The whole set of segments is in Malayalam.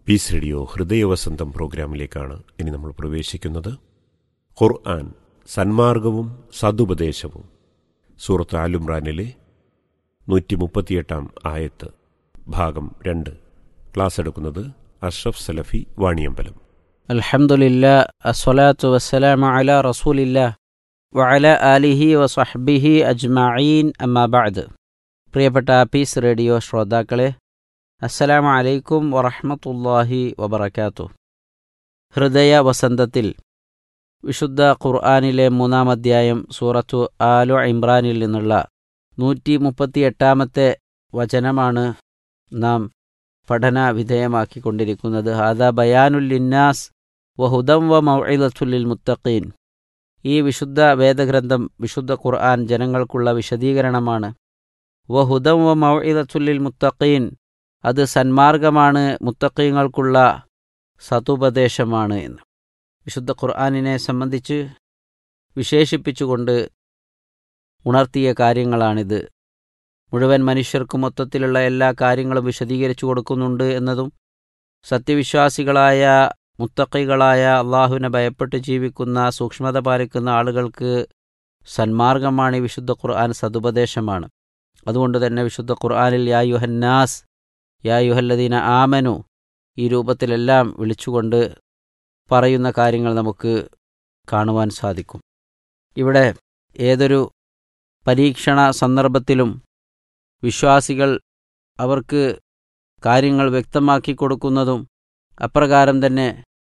പീസ് റേഡിയോ ഹൃദയവസന്തം പ്രോഗ്രാമിലേക്കാണ് ഇനി നമ്മൾ പ്രവേശിക്കുന്നത് ഖുർആൻ സന്മാർഗവും സതുപദേശവും സൂറത്ത് ആലുംറാനിലെ നൂറ്റി മുപ്പത്തിയെട്ടാം ആയത്ത് ഭാഗം രണ്ട് ക്ലാസ് എടുക്കുന്നത് അഷ്റഫ് സലഫി വാണിയമ്പലം അൽഹംദുലില്ല അസ്വലാത്തു വസ്സലാമു അല റസൂലില്ല വഅല ആലിഹി വസഹ്ബിഹി അജ്മഈൻ അമ്മാ ബഅദ് പ്രിയപ്പെട്ട പീസ് റേഡിയോ ശ്രോതാക്കളെ അസ്സലാമു അലൈക്കും വറഹ്മത്തുള്ളാഹി വബറകാതുഹു ഹൃദയ വസന്തത്തിൽ വിശുദ്ധ ഖുർആനിലെ മൂന്നാം അധ്യായം സൂറത്തു ആലു ഇമ്രാനിൽ നിന്നുള്ള നൂറ്റി മുപ്പത്തിയെട്ടാമത്തെ വചനമാണ് നാം പഠന വിധേയമാക്കിക്കൊണ്ടിരിക്കുന്നത് ഹാദ ബയാനുൽ ലിന്നാസ് വഹുദം വ മൗഇലത്തുലിൽ മുത്തഖീൻ ഈ വിശുദ്ധ വേദഗ്രന്ഥം വിശുദ്ധ ഖുർആൻ ജനങ്ങൾക്കുള്ള വിശദീകരണമാണ് വഹുദം വ മൗഇലത്തുലിൽ മുത്തഖീൻ അത് സന്മാർഗമാണ് മുത്തഖീങ്ങൾക്കുള്ള സതുപദേശമാണ് എന്ന് വിശുദ്ധ ഖുർആനിനെ സംബന്ധിച്ച് വിശേഷിപ്പിച്ചുകൊണ്ട് ഉണർത്തിയ കാര്യങ്ങളാണിത് മുഴുവൻ മനുഷ്യർക്കും മൊത്തത്തിലുള്ള എല്ലാ കാര്യങ്ങളും വിശദീകരിച്ചു കൊടുക്കുന്നുണ്ട് എന്നതും സത്യവിശ്വാസികളായ മുത്തക്കികളായ അള്ളാഹുവിനെ ഭയപ്പെട്ട് ജീവിക്കുന്ന സൂക്ഷ്മത പാലിക്കുന്ന ആളുകൾക്ക് സന്മാർഗമാണ് ഈ വിശുദ്ധ ഖുർആൻ സതുപദേശമാണ് അതുകൊണ്ട് തന്നെ വിശുദ്ധ ഖുർആനിൽ യാ യുഹന്നാസ് യാ യുഹല്ലദീന ആമനു ഈ രൂപത്തിലെല്ലാം വിളിച്ചുകൊണ്ട് പറയുന്ന കാര്യങ്ങൾ നമുക്ക് കാണുവാൻ സാധിക്കും ഇവിടെ ഏതൊരു പരീക്ഷണ സന്ദർഭത്തിലും വിശ്വാസികൾ അവർക്ക് കാര്യങ്ങൾ വ്യക്തമാക്കി കൊടുക്കുന്നതും അപ്രകാരം തന്നെ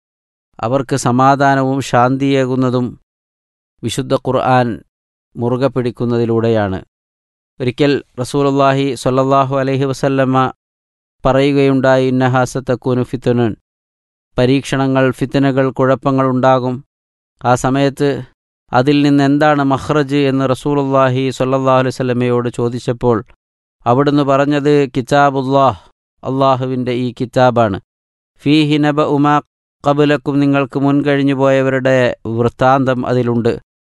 അവർക്ക് സമാധാനവും ശാന്തിയേകുന്നതും വിശുദ്ധ ഖുർആൻ മുറുകെ പിടിക്കുന്നതിലൂടെയാണ് ഒരിക്കൽ റസൂലുള്ളാഹി സ്വല്ലല്ലാഹു അലൈഹി വസല്ലമ്മ പറയുകയുണ്ടായി ഇന്നഹാസത്തക്കൂനു ഫിത്തനുൻ പരീക്ഷണങ്ങൾ ഫിത്തനകൾ കുഴപ്പങ്ങൾ ഉണ്ടാകും ആ സമയത്ത് അതിൽ നിന്ന് എന്താണ് മഹ്റജ് എന്ന് റസൂലുള്ളാഹി സ്വല്ലല്ലാഹു അലൈഹി വസല്ലമയോട് ചോദിച്ചപ്പോൾ അവിടുന്ന് പറഞ്ഞത് കിതാബുല്ലാഹ് അള്ളാഹുവിൻ്റെ ഈ കിതാബാണ് ഫീഹി നബ ഉമാ കബുലക്കും നിങ്ങൾക്ക് മുൻകഴിഞ്ഞു പോയവരുടെ വൃത്താന്തം അതിലുണ്ട്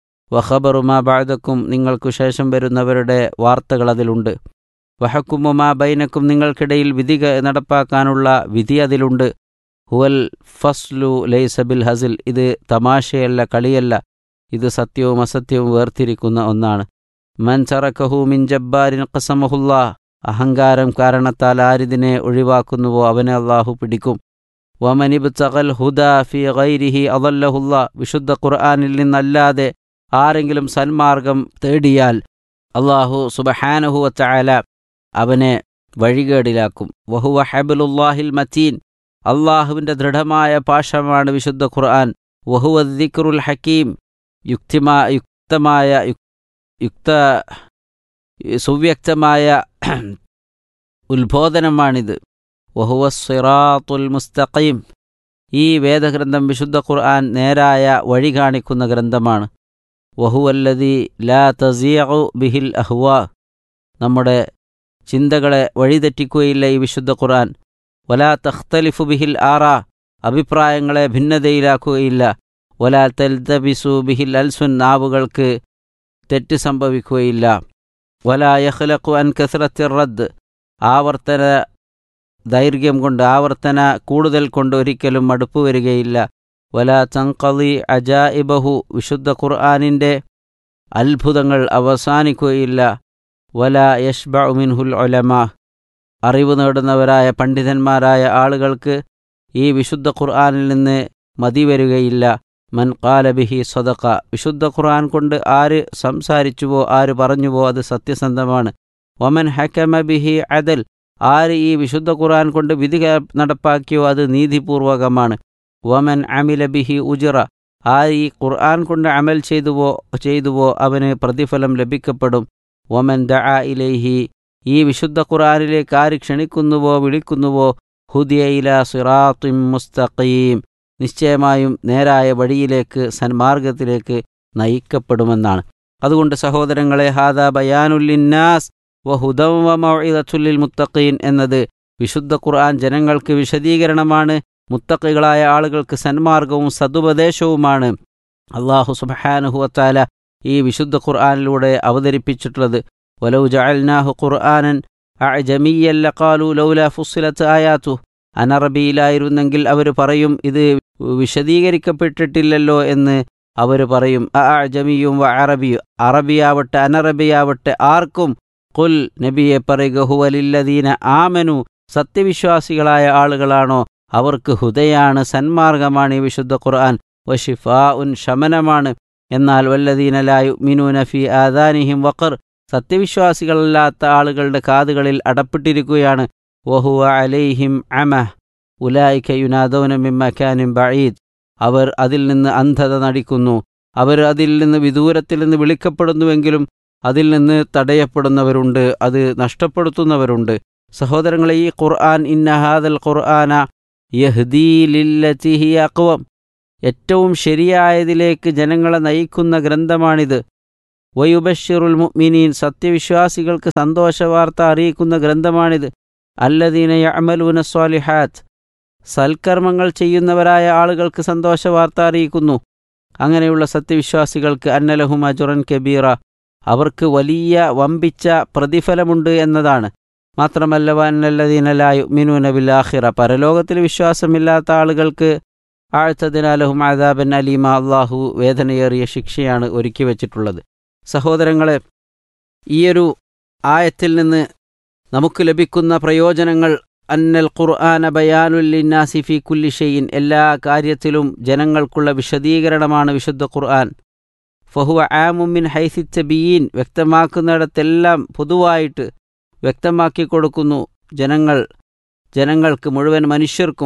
വഹബറുമാ ബാദക്കും നിങ്ങൾക്കു ശേഷം വരുന്നവരുടെ വാർത്തകൾ അതിലുണ്ട് വഹക്കുമുമാ ബൈനക്കും നിങ്ങൾക്കിടയിൽ വിധി നടപ്പാക്കാനുള്ള വിധി അതിലുണ്ട് ഹുവൽ ഫസ്ലു ലൈസബിൽ ഹസിൽ ഇത് തമാശയല്ല കളിയല്ല ഇത് സത്യവും അസത്യവും വേർതിരിക്കുന്ന ഒന്നാണ് മൻ ചറക്കഹു മിൻ ജബ്ബാരിൻ ഖസമഹുല്ലാ അഹങ്കാരം കാരണത്താൽ ആരിതിനെ ഒഴിവാക്കുന്നുവോ അവനെ അള്ളാഹു പിടിക്കും വമനിബ് തകൽ ഹുദ ഫി ഗൈരിഹി അദല്ലഹുല്ല വിശുദ്ധ ഖുർആാനിൽ നിന്നല്ലാതെ ആരെങ്കിലും സന്മാർഗം തേടിയാൽ അള്ളാഹു സുബഹാനഹുവ ചായാല അവനെ വഴികേടിലാക്കും വഹുവ ഹബലുല്ലാഹിൽ മത്തീൻ അള്ളാഹുവിൻ്റെ ദൃഢമായ പാശമാണ് വിശുദ്ധ ഖുർആൻ വഹുവ ദിക്റുൽ ഹക്കീം യുക്തിമാ യുക്തമായ യുക്ത സുവ്യക്തമായ ഉത്ബോധനമാണിത് വഹുവ സിറാത്തുൽ മുസ്തഖീം ഈ വേദഗ്രന്ഥം വിശുദ്ധ ഖുർആൻ നേരായ വഴി കാണിക്കുന്ന ഗ്രന്ഥമാണ് വഹുവല്ലതി ലാ തസിയു ബിഹിൽ അഹ്വാ നമ്മുടെ ചിന്തകളെ വഴിതെറ്റിക്കുകയില്ല ഈ വിശുദ്ധ ഖുർആൻ വലാ തഖ്തലിഫു ബിഹിൽ ആറ അഭിപ്രായങ്ങളെ ഭിന്നതയിലാക്കുകയില്ല വലാ തൽതബിസു ബിഹിൽ അൽസുൻ നാവുകൾക്ക് തെറ്റ് സംഭവിക്കുകയില്ല വലാ യഖ്ലഖു അൻ കസ്രത്തിർ റദ്ദ് ആവർത്തന ദൈർഘ്യം കൊണ്ട് ആവർത്തന കൂടുതൽ കൊണ്ട് ഒരിക്കലും മടുപ്പ് വരികയില്ല വലാ തങ്കലി അജാഇബഹു വിശുദ്ധ ഖുർആാനിൻ്റെ അത്ഭുതങ്ങൾ അവസാനിക്കുകയില്ല വലാ യഷ്ബ മിൻഹുൽ ഒലമ അറിവ് നേടുന്നവരായ പണ്ഡിതന്മാരായ ആളുകൾക്ക് ഈ വിശുദ്ധ ഖുർആാനിൽ നിന്ന് മതി വരികയില്ല മൻ കാലബിഹി സ്വതക്ക വിശുദ്ധ ഖുർആൻ കൊണ്ട് ആര് സംസാരിച്ചുവോ ആര് പറഞ്ഞുവോ അത് സത്യസന്ധമാണ് ഒമൻ ഹക്കമ ബിഹി അദൽ ആര് ഈ വിശുദ്ധ ഖുർആൻ കൊണ്ട് വിധി നടപ്പാക്കിയോ അത് നീതിപൂർവകമാണ് വമൻ അമില ബിഹി ഉജിറ ആര് ഈ ഖുർആൻ കൊണ്ട് അമൽ ചെയ്തുവോ ചെയ്തുവോ അവന് പ്രതിഫലം ലഭിക്കപ്പെടും വമൻ ദ ഇലൈഹി ഈ വിശുദ്ധ ഖുർആനിലേക്ക് ആര് ക്ഷണിക്കുന്നുവോ വിളിക്കുന്നുവോ ഹുദിയ ഇല സിറാത്തും മുസ്തഖീം നിശ്ചയമായും നേരായ വഴിയിലേക്ക് സന്മാർഗത്തിലേക്ക് നയിക്കപ്പെടുമെന്നാണ് അതുകൊണ്ട് സഹോദരങ്ങളെ ഹാദ ബയാനുല്ലിന്നാസ് വഹുദം വമഇദത്തുല്ലിൽ മുത്തഖീൻ എന്നത് വിശുദ്ധ ഖുർആൻ ജനങ്ങൾക്ക് വിശദീകരണമാണ് മുത്തഖികളായ ആളുകൾക്ക് സന്മാർഗവും സതുപദേശവുമാണ് അള്ളാഹു സുബഹാനുഹുവത്താല ഈ വിശുദ്ധ ഖുർആനിലൂടെ അവതരിപ്പിച്ചിട്ടുള്ളത് വലൗ ജഅൽനാഹു ഖുർആനൻ അഅജമിയ്യൻ ലഖാലു ലൗല ഫുസ്സിലത്ത് ആയാത്തു അനറബിയിലായിരുന്നെങ്കിൽ അവർ പറയും ഇത് വിശദീകരിക്കപ്പെട്ടിട്ടില്ലല്ലോ എന്ന് അവർ പറയും അജമിയും വ അറബിയും അറബിയാവട്ടെ അനറബിയാവട്ടെ ആർക്കും കുൽ നബിയെ പറയുക ഹുവലില്ലദീന ആമനു സത്യവിശ്വാസികളായ ആളുകളാണോ അവർക്ക് ഹുദയാണ് സന്മാർഗമാണ് ഈ വിശുദ്ധ ഖുർആൻ വഷിഫാ ഉൻ ശമനമാണ് എന്നാൽ വല്ലദീനലായു മിനൂന ഫി ആദാനിഹിം വഖർ സത്യവിശ്വാസികളല്ലാത്ത ആളുകളുടെ കാതുകളിൽ അടപ്പെട്ടിരിക്കുകയാണ് വഹുവ അലൈഹിം അമ ഉലായിക്ക യുനാദൗന മിമ്മക്കാനും ബഈദ് അവർ അതിൽ നിന്ന് അന്ധത നടിക്കുന്നു അവർ അതിൽ നിന്ന് വിദൂരത്തിൽ നിന്ന് വിളിക്കപ്പെടുന്നുവെങ്കിലും അതിൽ നിന്ന് തടയപ്പെടുന്നവരുണ്ട് അത് നഷ്ടപ്പെടുത്തുന്നവരുണ്ട് സഹോദരങ്ങളെ ഈ ഖുർആൻ ഇന്നഹാദൽ ഖുർആന യഹ്ദീലില്ലത്തിഹി അക്വം ഏറ്റവും ശരിയായതിലേക്ക് ജനങ്ങളെ നയിക്കുന്ന ഗ്രന്ഥമാണിത് വയുബഷിറുൽ മുഅ്മിനീൻ സത്യവിശ്വാസികൾക്ക് സന്തോഷവാർത്ത അറിയിക്കുന്ന ഗ്രന്ഥമാണിത് അല്ലദീന യഅമലൂന സ്വാലിഹാത്ത് സൽക്കർമ്മങ്ങൾ ചെയ്യുന്നവരായ ആളുകൾക്ക് സന്തോഷവാർത്ത അറിയിക്കുന്നു അങ്ങനെയുള്ള സത്യവിശ്വാസികൾക്ക് അന്നലഹും അജുറൻ കബീറ അവർക്ക് വലിയ വമ്പിച്ച പ്രതിഫലമുണ്ട് എന്നതാണ് മാത്രമല്ല വന്നല്ലദീനലായു മിനൂന ബിലാഹിറ പരലോകത്തിൽ വിശ്വാസമില്ലാത്ത ആളുകൾക്ക് ആഴ്ത്തതിനാലഹും ആദാബൻ അലീമ അള്ളാഹു വേദനയേറിയ ശിക്ഷയാണ് ഒരുക്കി വച്ചിട്ടുള്ളത് സഹോദരങ്ങളെ ഈയൊരു ആയത്തിൽ നിന്ന് നമുക്ക് ലഭിക്കുന്ന പ്രയോജനങ്ങൾ അന്നൽ ഖുർആന ബയാനുല്ലിന്നാസി ഫി കുല്ലി ഷെയ്യിൻ എല്ലാ കാര്യത്തിലും ജനങ്ങൾക്കുള്ള വിശദീകരണമാണ് വിശുദ്ധ ഖുർആൻ ഫഹുവ ആമുമിൻ ഹൈസിത്തബിയീൻ വ്യക്തമാക്കുന്നിടത്തെല്ലാം പൊതുവായിട്ട് വ്യക്തമാക്കി കൊടുക്കുന്നു ജനങ്ങൾ ജനങ്ങൾക്ക് മുഴുവൻ മനുഷ്യർക്കും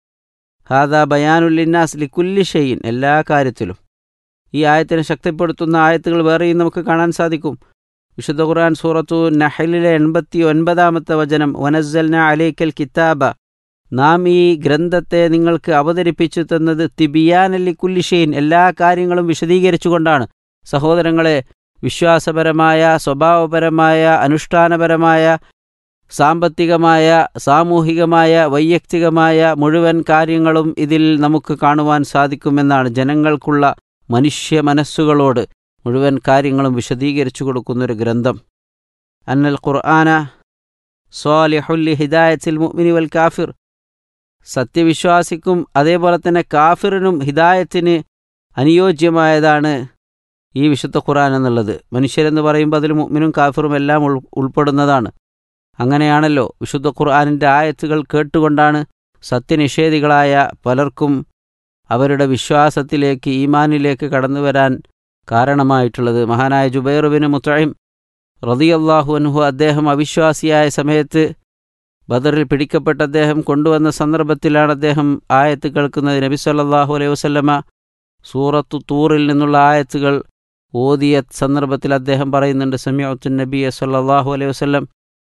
ഹാദാ ബയാനുല്ലിന്നാസ് ലിക്കുല്ലി ഷെയ്യിൻ എല്ലാ കാര്യത്തിലും ഈ ആയത്തിനെ ശക്തിപ്പെടുത്തുന്ന ആയത്തുകൾ വേറെയും നമുക്ക് കാണാൻ സാധിക്കും വിശുദ്ധ ഖുർആൻ സൂറത്തു നഹലിലെ എൺപത്തി ഒൻപതാമത്തെ വചനം വനസ്സൽന അലേക്കൽ കിതാബ നാം ഈ ഗ്രന്ഥത്തെ നിങ്ങൾക്ക് അവതരിപ്പിച്ചു തന്നത് തിബിയാനല്ലി കുല്ലിഷെയിൻ എല്ലാ കാര്യങ്ങളും വിശദീകരിച്ചുകൊണ്ടാണ് സഹോദരങ്ങളെ വിശ്വാസപരമായ സ്വഭാവപരമായ അനുഷ്ഠാനപരമായ സാമ്പത്തികമായ സാമൂഹികമായ വൈയക്തികമായ മുഴുവൻ കാര്യങ്ങളും ഇതിൽ നമുക്ക് കാണുവാൻ സാധിക്കുമെന്നാണ് ജനങ്ങൾക്കുള്ള മനുഷ്യ മനസ്സുകളോട് മുഴുവൻ കാര്യങ്ങളും വിശദീകരിച്ചു കൊടുക്കുന്നൊരു ഗ്രന്ഥം അന്നൽ ഖുർആന സ്വാലിഹുല്ലി ഹിദായത്തിൽ മുഅ്മിനി വൽ കാഫിർ സത്യവിശ്വാസിക്കും അതേപോലെ തന്നെ കാഫിറിനും ഹിദായത്തിന് അനുയോജ്യമായതാണ് ഈ വിശുദ്ധ ഖുർആൻ എന്നുള്ളത് മനുഷ്യരെന്ന് പറയുമ്പോൾ അതിൽ മുഅ്മിനും കാഫിറും എല്ലാം ഉൾ ഉൾപ്പെടുന്നതാണ് അങ്ങനെയാണല്ലോ വിശുദ്ധ ഖുർആാനിൻ്റെ ആയത്തുകൾ കേട്ടുകൊണ്ടാണ് സത്യനിഷേധികളായ പലർക്കും അവരുടെ വിശ്വാസത്തിലേക്ക് ഈമാനിലേക്ക് കടന്നു വരാൻ കാരണമായിട്ടുള്ളത് മഹാനായ ജുബൈറുബിന് മുത്തഴിം റതിയല്ലാഹു അൻഹു അദ്ദേഹം അവിശ്വാസിയായ സമയത്ത് ബദറിൽ പിടിക്കപ്പെട്ട അദ്ദേഹം കൊണ്ടുവന്ന സന്ദർഭത്തിലാണ് അദ്ദേഹം ആയത്ത് കേൾക്കുന്നത് നബി സല്ലാഹു അലൈഹി വസ്ലമ സൂറത്തു തൂറിൽ നിന്നുള്ള ആയത്തുകൾ ഓതിയ സന്ദർഭത്തിൽ അദ്ദേഹം പറയുന്നുണ്ട് സമീഅത്തു നബി സല്ലാഹു അലൈഹി വസ്ലം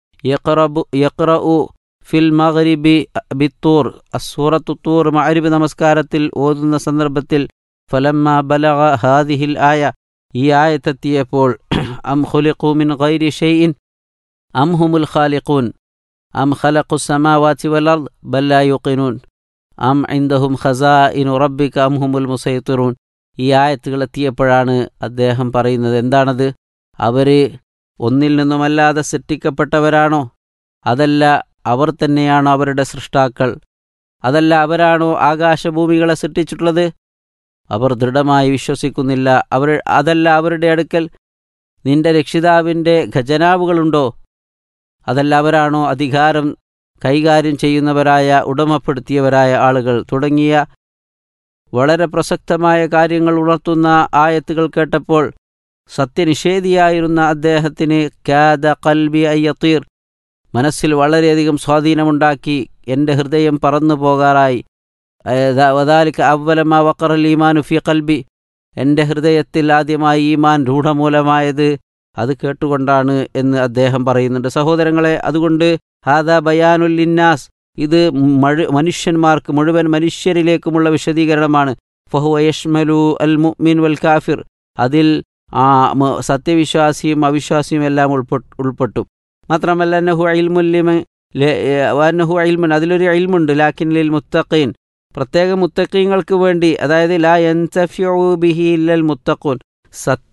യഖറബു യഖ്റഉ ഫിൽ മഗ്രിബി ബിത്തൂർ അസൂറത്തു തൂർ മഅരിബ് നമസ്കാരത്തിൽ ഓതുന്ന സന്ദർഭത്തിൽ ഫലമ്മ ബലഗ ഹാദിഹിൽ ആയ ഈ ആയത്തെത്തിയപ്പോൾ അം ഖുലിഖു മിൻ ഗൈരി ഷെയ്ഇൻ അം ഹുമുൽ ഖാലിഖൂൻ അം ഖലഖു സമാവാതി വൽ അർദ് ബൽ ലാ യുഖിനൂൻ അം ഇൻദഹും ഖസാഇനു റബ്ബിക അം ഹുമുൽ മുസൈത്തിറൂൻ ഈ ആയത്തുകൾ എത്തിയപ്പോഴാണ് അദ്ദേഹം പറയുന്നത് എന്താണത് അവർ ഒന്നിൽ നിന്നുമല്ലാതെ സൃഷ്ടിക്കപ്പെട്ടവരാണോ അതല്ല അവർ തന്നെയാണോ അവരുടെ സൃഷ്ടാക്കൾ അതല്ല അവരാണോ ആകാശഭൂമികളെ സൃഷ്ടിച്ചിട്ടുള്ളത് അവർ ദൃഢമായി വിശ്വസിക്കുന്നില്ല അവർ അതല്ല അവരുടെ അടുക്കൽ നിന്റെ രക്ഷിതാവിൻ്റെ ഖജനാവുകളുണ്ടോ അതല്ല അവരാണോ അധികാരം കൈകാര്യം ചെയ്യുന്നവരായ ഉടമപ്പെടുത്തിയവരായ ആളുകൾ തുടങ്ങിയ വളരെ പ്രസക്തമായ കാര്യങ്ങൾ ഉണർത്തുന്ന ആയത്തുകൾ കേട്ടപ്പോൾ സത്യനിഷേധിയായിരുന്ന അദ്ദേഹത്തിന് കാദ കൽബി അയ്യത്തീർ മനസ്സിൽ വളരെയധികം സ്വാധീനമുണ്ടാക്കി എൻ്റെ ഹൃദയം പറന്നു പോകാറായി വദാലിക്ക് അവലമ വക്കറൽ ഈമാനു ഫി കൽബി എൻ്റെ ഹൃദയത്തിൽ ആദ്യമായി ഈമാൻ രൂഢമൂലമായത് അത് കേട്ടുകൊണ്ടാണ് എന്ന് അദ്ദേഹം പറയുന്നുണ്ട് സഹോദരങ്ങളെ അതുകൊണ്ട് ഹാദ ബയാനുല്ലിന്നാസ് ഇത് മഴ മനുഷ്യന്മാർക്ക് മുഴുവൻ മനുഷ്യരിലേക്കുമുള്ള വിശദീകരണമാണ് ഫഹു യഷ്മലു അൽ മുഅ്മിൻ വൽ കാഫിർ അതിൽ ആ സത്യവിശ്വാസിയും അവിശ്വാസിയും എല്ലാം ഉൾപ്പെട്ടു ഉൾപ്പെട്ടു മാത്രമല്ല നഹു അയിൽമുല്ലിമ നഹു അയിൽമുൻ അതിലൊരു അയിൽമുണ്ട് ലാക്കിൻ ലിൽ മുത്തഖീൻ പ്രത്യേക മുത്തക്കീങ്ങൾക്ക് വേണ്ടി അതായത് ലാ എൻസഫ്യൂ ബിഹി ഇല്ലൽ മുത്തഖൂൻ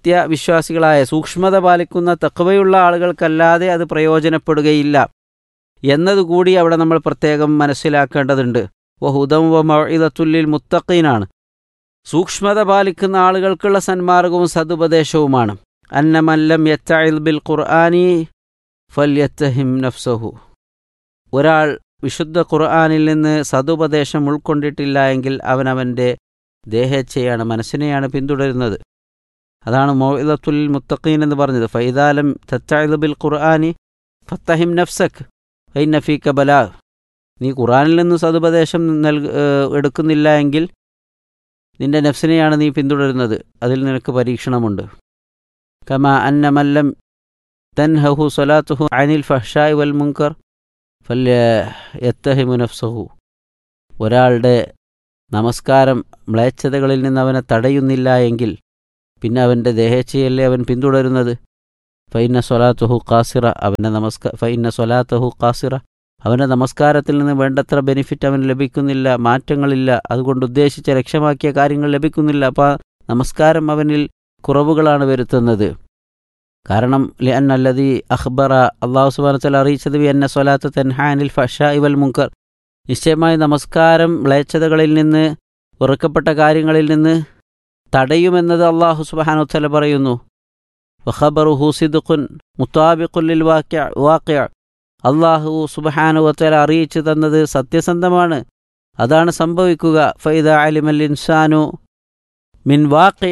സത്യവിശ്വാസികളായ സൂക്ഷ്മത പാലിക്കുന്ന തക്കവയുള്ള ആളുകൾക്കല്ലാതെ അത് പ്രയോജനപ്പെടുകയില്ല എന്നതുകൂടി അവിടെ നമ്മൾ പ്രത്യേകം മനസ്സിലാക്കേണ്ടതുണ്ട് വഹുദം വ മഇദത്തുല്ലിൽ മുത്തഖീനാണ് സൂക്ഷ്മത പാലിക്കുന്ന ആളുകൾക്കുള്ള സന്മാർഗവും സതുപദേശവുമാണ് അന്നമല്ലം യത്തഇൽ ബിൽ ഖുർആനി ഫല്യത്തഹിം നഫ്സഹു ഒരാൾ വിശുദ്ധ ഖുർആനിൽ നിന്ന് സതുപദേശം ഉൾക്കൊണ്ടിട്ടില്ല എങ്കിൽ അവനവൻ്റെ ദേഹേച്ഛയാണ് മനസ്സിനെയാണ് പിന്തുടരുന്നത് അതാണ് മൗഇദത്തുൽ മുത്തഖീൻ എന്ന് പറഞ്ഞത് ഫൈദാലം തത്തഇൽ ബിൽ ഖുർആനി ഫത്തഹിം നഫ്സക് ഫൈന ഫീക ബലാ നീ ഖുർആനിൽ നിന്ന് സതുപദേശം നൽക എടുക്കുന്നില്ല എങ്കിൽ നിന്റെ നഫ്സിനെയാണ് നീ പിന്തുടരുന്നത് അതിൽ നിനക്ക് പരീക്ഷണമുണ്ട് കമ അന്നമല്ലം തൻഹഹു സ്വലാത്തുഹു അനിൽ ഫഹ്ഷായ് വൽ മുങ്കർ ഫല്യ യത്തഹിമു നഫ്സഹു ഒരാളുടെ നമസ്കാരം മ്ലേച്ഛതകളിൽ നിന്ന് അവനെ തടയുന്നില്ല എങ്കിൽ പിന്നെ അവൻ്റെ ദേഹേച്ഛയല്ലേ അവൻ പിന്തുടരുന്നത് ഫൈന സ്വലാത്തുഹു കാസിറ അവൻ്റെ നമസ്കാര ഫൈന സ്വലാത്തുഹു കാസിറ അവൻ്റെ നമസ്കാരത്തിൽ നിന്ന് വേണ്ടത്ര ബെനിഫിറ്റ് അവന് ലഭിക്കുന്നില്ല മാറ്റങ്ങളില്ല അതുകൊണ്ട് ഉദ്ദേശിച്ച ലക്ഷ്യമാക്കിയ കാര്യങ്ങൾ ലഭിക്കുന്നില്ല അപ്പോൾ നമസ്കാരം അവനിൽ കുറവുകളാണ് വരുത്തുന്നത് കാരണം ലിഅൻ അല്ലതി അഖ്ബറ അള്ളാഹു സുബാനത്തല അറിയിച്ചത് വി എന്ന സ്വലാത്ത് തെൻഹാനിൽ ഫഷ ഇവൽ മുങ്കർ നിശ്ചയമായി നമസ്കാരം മ്ലേച്ഛതകളിൽ നിന്ന് വെറുക്കപ്പെട്ട കാര്യങ്ങളിൽ നിന്ന് തടയുമെന്നത് അള്ളാഹു സുബാനുത്തല പറയുന്നു വഖബറു ഹുസിദുഖുൻ മുത്താബിഖുല്ലിൽ വാക്യ വാക്യ അള്ളാഹു സുബഹാനുവത്തല അറിയിച്ചു തന്നത് സത്യസന്ധമാണ് അതാണ് സംഭവിക്കുക ഫൈദ അലിമൽ ഇൻസാനു മിൻ വാക്കി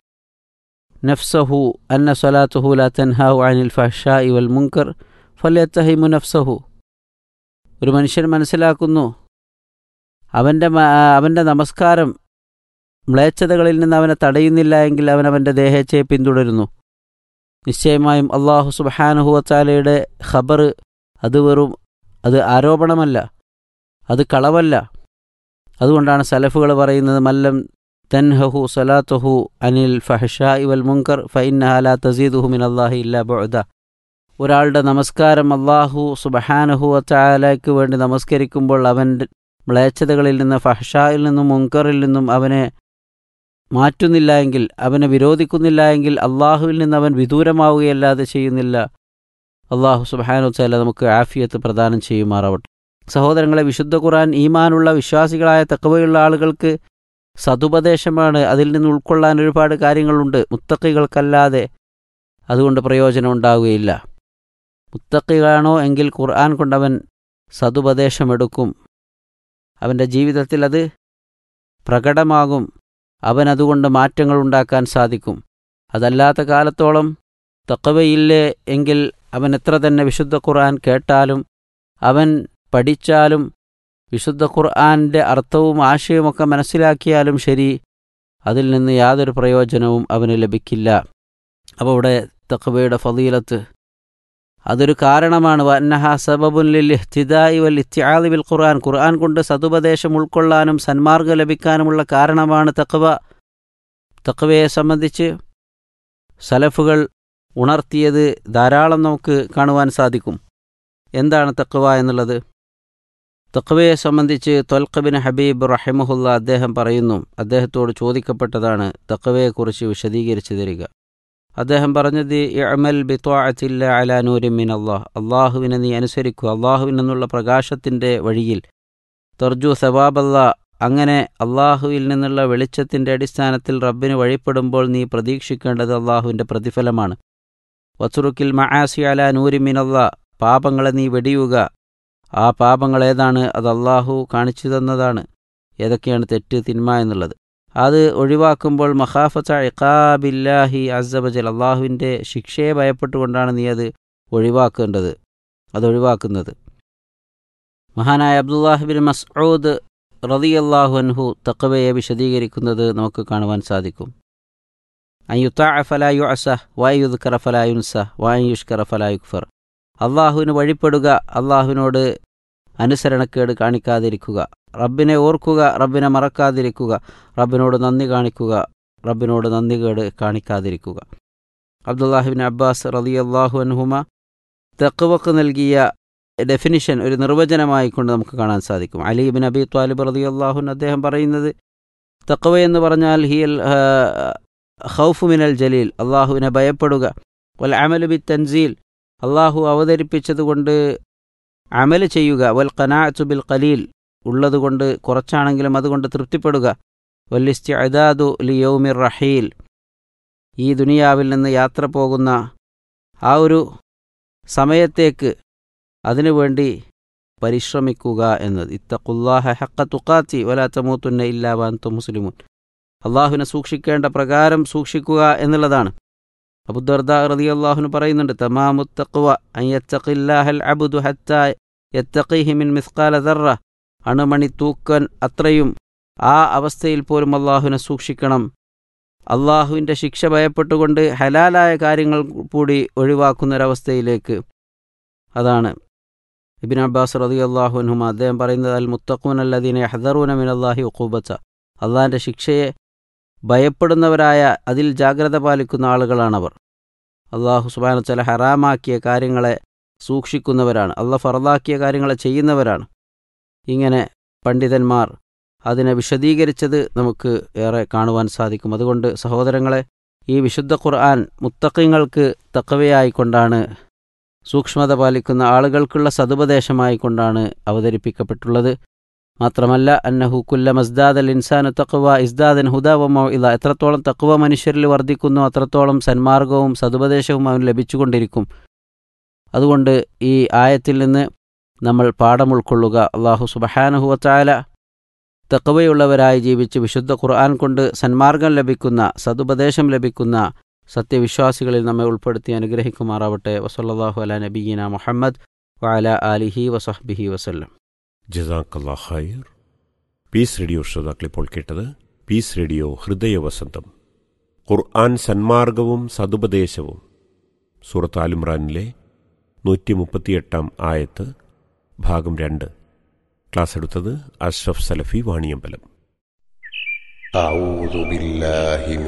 നഫ്സഹു അന്ന സ്വലാത്തുഹു ലാ തൻഹാഹു അനിൽ ഫഹ്ഷായി വൽ മുങ്കർ ഫലത്തഹിമു നഫ്സഹു ഒരു മനുഷ്യൻ മനസ്സിലാക്കുന്നു അവൻ്റെ അവൻ്റെ നമസ്കാരം മ്ലേച്ഛതകളിൽ നിന്ന് അവനെ തടയുന്നില്ല എങ്കിൽ അവൻ അവൻ്റെ ദേഹേച്ഛയെ പിന്തുടരുന്നു നിശ്ചയമായും അള്ളാഹു സുബഹാനുഹുവത്താലയുടെ ഖബർ അത് വെറും അത് ആരോപണമല്ല അത് കളവല്ല അതുകൊണ്ടാണ് സലഫുകൾ പറയുന്നത് മല്ലം തൻഹഹു സലാത്തുഹു അനിൽ ഫഹ്ഷാ വൽ മുങ്കർ ഫൈനഹല തസീദുഹു മിൻ അള്ളാഹി ഇല്ല ബുഅദ ഒരാളുടെ നമസ്കാരം അള്ളാഹു സുബഹാനഹുവത്താലയ്ക്ക് വേണ്ടി നമസ്കരിക്കുമ്പോൾ അവൻ്റെ മ്ലേച്ഛതകളിൽ നിന്ന് ഫഹ്ഷായിൽ നിന്നും മുങ്കറിൽ നിന്നും അവനെ മാറ്റുന്നില്ല എങ്കിൽ അവനെ വിരോധിക്കുന്നില്ല എങ്കിൽ അള്ളാഹുവിൽ നിന്ന് അവൻ വിദൂരമാവുകയല്ലാതെ ചെയ്യുന്നില്ല അള്ളാഹു സുബാനുത്തല നമുക്ക് ആഫിയത്ത് പ്രദാനം ചെയ്യുമാറാവട്ടെ സഹോദരങ്ങളെ വിശുദ്ധ ഖുർആൻ ഈമാനുള്ള വിശ്വാസികളായ തക്കവയുള്ള ആളുകൾക്ക് സതുപദേശമാണ് അതിൽ നിന്ന് ഉൾക്കൊള്ളാൻ ഒരുപാട് കാര്യങ്ങളുണ്ട് മുത്തക്കികൾക്കല്ലാതെ അതുകൊണ്ട് പ്രയോജനം ഉണ്ടാവുകയില്ല മുത്തക്കികളാണോ എങ്കിൽ ഖുർആൻ കൊണ്ടവൻ സതുപദേശമെടുക്കും അവൻ്റെ ജീവിതത്തിൽ അത് പ്രകടമാകും അവൻ അതുകൊണ്ട് മാറ്റങ്ങൾ ഉണ്ടാക്കാൻ സാധിക്കും അതല്ലാത്ത കാലത്തോളം തക്കവയില്ലേ എങ്കിൽ അവൻ എത്ര തന്നെ വിശുദ്ധ ഖുർആൻ കേട്ടാലും അവൻ പഠിച്ചാലും വിശുദ്ധ ഖുർആൻ്റെ അർത്ഥവും ആശയവുമൊക്കെ മനസ്സിലാക്കിയാലും ശരി അതിൽ നിന്ന് യാതൊരു പ്രയോജനവും അവന് ലഭിക്കില്ല അപ്പോൾ ഇവിടെ തഖബയുടെ ഫതീലത്ത് അതൊരു കാരണമാണ് വന്നഹ സബബുല്ലിൽ ഇഹ്തിദായി വൽ ഇത്തിയാദി ബിൽ ഖുർആൻ ഖുർആൻ കൊണ്ട് സതുപദേശം ഉൾക്കൊള്ളാനും സന്മാർഗം ലഭിക്കാനുമുള്ള കാരണമാണ് തഖവ തഖവയെ സംബന്ധിച്ച് സലഫുകൾ ഉണർത്തിയത് ധാരാളം നമുക്ക് കാണുവാൻ സാധിക്കും എന്താണ് തഖവ എന്നുള്ളത് തഖവയെ സംബന്ധിച്ച് തൊൽഖബിൻ ഹബീബ് റഹിമഹുല്ല അദ്ദേഹം പറയുന്നു അദ്ദേഹത്തോട് ചോദിക്കപ്പെട്ടതാണ് തഖവയെക്കുറിച്ച് വിശദീകരിച്ചു തരിക അദ്ദേഹം പറഞ്ഞത് ഇഅമൽ ബിത്വാഅത്തില്ല അലാ നൂരി മിൻ അള്ളാഹ് അള്ളാഹുവിനെ നീ അനുസരിക്കുക അള്ളാഹുവിൽ നിന്നുള്ള പ്രകാശത്തിൻ്റെ വഴിയിൽ തർജു സവാബല്ല അങ്ങനെ അള്ളാഹുവിൽ നിന്നുള്ള വെളിച്ചത്തിൻ്റെ അടിസ്ഥാനത്തിൽ റബ്ബിന് വഴിപ്പെടുമ്പോൾ നീ പ്രതീക്ഷിക്കേണ്ടത് അള്ളാഹുവിൻ്റെ പ്രതിഫലമാണ് വസുറുക്കിൽ മആസി അലാ നൂരി മിൻ അള്ളാഹ് പാപങ്ങളെ നീ വെടിയുക ആ പാപങ്ങൾ ഏതാണ് അത് അള്ളാഹു കാണിച്ചു തന്നതാണ് ഏതൊക്കെയാണ് തെറ്റ് തിന്മ എന്നുള്ളത് അത് ഒഴിവാക്കുമ്പോൾ മഹാഫത്ത ഇഖാബില്ലാഹി അസബജൽ അള്ളാഹുവിൻ്റെ ശിക്ഷയെ ഭയപ്പെട്ടുകൊണ്ടാണ് നീ അത് ഒഴിവാക്കേണ്ടത് അത് ഒഴിവാക്കുന്നത് മഹാനായ അബ്ദുല്ലാഹിബിൻ മസ്ഊദ് റതി അള്ളാഹു അൻഹു തക്കവയെ വിശദീകരിക്കുന്നത് നമുക്ക് കാണുവാൻ സാധിക്കും അയ്യുത്താ ഫലായു അസ വായുദ്കറ ഫലായുൻസ വായുഷ്കറ ഫലായുക്ഫർ അള്ളാഹുവിന് വഴിപ്പെടുക അള്ളാഹുവിനോട് അനുസരണക്കേട് കാണിക്കാതിരിക്കുക റബ്ബിനെ ഓർക്കുക റബ്ബിനെ മറക്കാതിരിക്കുക റബ്ബിനോട് നന്ദി കാണിക്കുക റബ്ബിനോട് നന്ദികേട് കാണിക്കാതിരിക്കുക അബ്ദുല്ലാഹിബിൻ അബ്ബാസ് റലി അള്ളാഹു അൻഹുമ തെക്കുവക്ക് നൽകിയ ഡെഫിനിഷൻ ഒരു നിർവചനമായി കൊണ്ട് നമുക്ക് കാണാൻ സാധിക്കും അലീബിൻ അബി ത്വാലിബ് റലി അള്ളാഹുൻ അദ്ദേഹം പറയുന്നത് തക്കവ എന്ന് പറഞ്ഞാൽ ഹിയൽ ഖൗഫു മിനൽ ജലീൽ അള്ളാഹുവിനെ ഭയപ്പെടുക വൽ അമലു ബി തൻസീൽ അള്ളാഹു അവതരിപ്പിച്ചതുകൊണ്ട് അമൽ ചെയ്യുക വൽ ഖനാഅത്തു ബിൽ ഖലീൽ ഉള്ളതുകൊണ്ട് കുറച്ചാണെങ്കിലും അതുകൊണ്ട് തൃപ്തിപ്പെടുക വല്ലിസ്തി അദാദു ലിയൗമിർ റഹീൽ ഈ ദുനിയാവിൽ നിന്ന് യാത്ര പോകുന്ന ആ ഒരു സമയത്തേക്ക് അതിനുവേണ്ടി പരിശ്രമിക്കുക എന്നത് ഇത്തഖുല്ലാഹ ഹക്ക തുക്കാത്തി വലാ തമൂത്തുന്ന ഇല്ലാ വാന്തു മുസ്ലിമുൻ അള്ളാഹുവിനെ സൂക്ഷിക്കേണ്ട പ്രകാരം സൂക്ഷിക്കുക എന്നുള്ളതാണ് അബുദർദ റതി അള്ളാഹുന് പറയുന്നുണ്ട് തമാമു തഖ്വ അൻ യത്തഖില്ലാഹൽ അബ്ദു ഹത്താ യത്തഖീഹി മിൻ മിസ്ഖാല ദർറ അണുമണി തൂക്കൻ അത്രയും ആ അവസ്ഥയിൽ പോലും അള്ളാഹുവിനെ സൂക്ഷിക്കണം അള്ളാഹുവിൻ്റെ ശിക്ഷ ഭയപ്പെട്ടുകൊണ്ട് ഹലാലായ കാര്യങ്ങൾ കൂടി ഒഴിവാക്കുന്നൊരവസ്ഥയിലേക്ക് അതാണ് ഇബിൻ അബ്ബാസ് റതി അള്ളാഹുനുമ അദ്ദേഹം പറയുന്നത് അൽ മുത്തഖൂൻ അല്ലദീനെ ഹദറൂന മിൻ അള്ളാഹി ഉക്കൂബത്ത അള്ളാഹിൻ്റെ ശിക്ഷയെ ഭയപ്പെടുന്നവരായ അതിൽ ജാഗ്രത പാലിക്കുന്ന ആളുകളാണവർ അള്ളാഹു സുബാന ചില ഹറാമാക്കിയ കാര്യങ്ങളെ സൂക്ഷിക്കുന്നവരാണ് അള്ളാഹ് ഫറലാക്കിയ കാര്യങ്ങളെ ചെയ്യുന്നവരാണ് ഇങ്ങനെ പണ്ഡിതന്മാർ അതിനെ വിശദീകരിച്ചത് നമുക്ക് ഏറെ കാണുവാൻ സാധിക്കും അതുകൊണ്ട് സഹോദരങ്ങളെ ഈ വിശുദ്ധ ഖുർആൻ മുത്തക്കിങ്ങൾക്ക് തക്കവയായിക്കൊണ്ടാണ് സൂക്ഷ്മത പാലിക്കുന്ന ആളുകൾക്കുള്ള സതുപദേശമായിക്കൊണ്ടാണ് അവതരിപ്പിക്കപ്പെട്ടുള്ളത് മാത്രമല്ല അന്നഹു കുല്ല മസ്ദാദ് അൽ ഇൻസാനു തക്വ ഇസ്ദാദൻ ഹുദാവമോ ഇല്ല എത്രത്തോളം തക്വ മനുഷ്യരിൽ വർദ്ധിക്കുന്നു അത്രത്തോളം സന്മാർഗവും സതുപദേശവും അവന് ലഭിച്ചുകൊണ്ടിരിക്കും അതുകൊണ്ട് ഈ ആയത്തിൽ നിന്ന് നമ്മൾ പാഠം ഉൾക്കൊള്ളുക അള്ളാഹു സുബഹാനുഹുവത്തായ തക്കവയുള്ളവരായി ജീവിച്ച് വിശുദ്ധ ഖുർആൻ കൊണ്ട് സന്മാർഗം ലഭിക്കുന്ന സതുപദേശം ലഭിക്കുന്ന സത്യവിശ്വാസികളിൽ നമ്മെ ഉൾപ്പെടുത്തി അനുഗ്രഹിക്കുമാറാവട്ടെ വസല്ലാഹു അല നബീന മുഹമ്മദ് വഅല ആലിഹി വസഹ്ബിഹി വസല്ലം ജസാക്കല്ലാ ഖൈർ പീസ് റേഡിയോ ശ്രോതാക്കൾ ഇപ്പോൾ കേട്ടത് പീസ് റേഡിയോ ഹൃദയവസന്തം ഖുർആൻ സന്മാർഗവും സതുപദേശവും സൂറത്ത് ആലിമ്രാനിലെ നൂറ്റി മുപ്പത്തിയെട്ടാം ആയത്ത് ഭാഗം രണ്ട് ക്ലാസ് എടുത്തത് അഷ്റഫ് സലഫി വാണിയമ്പലം أعوذ بالله من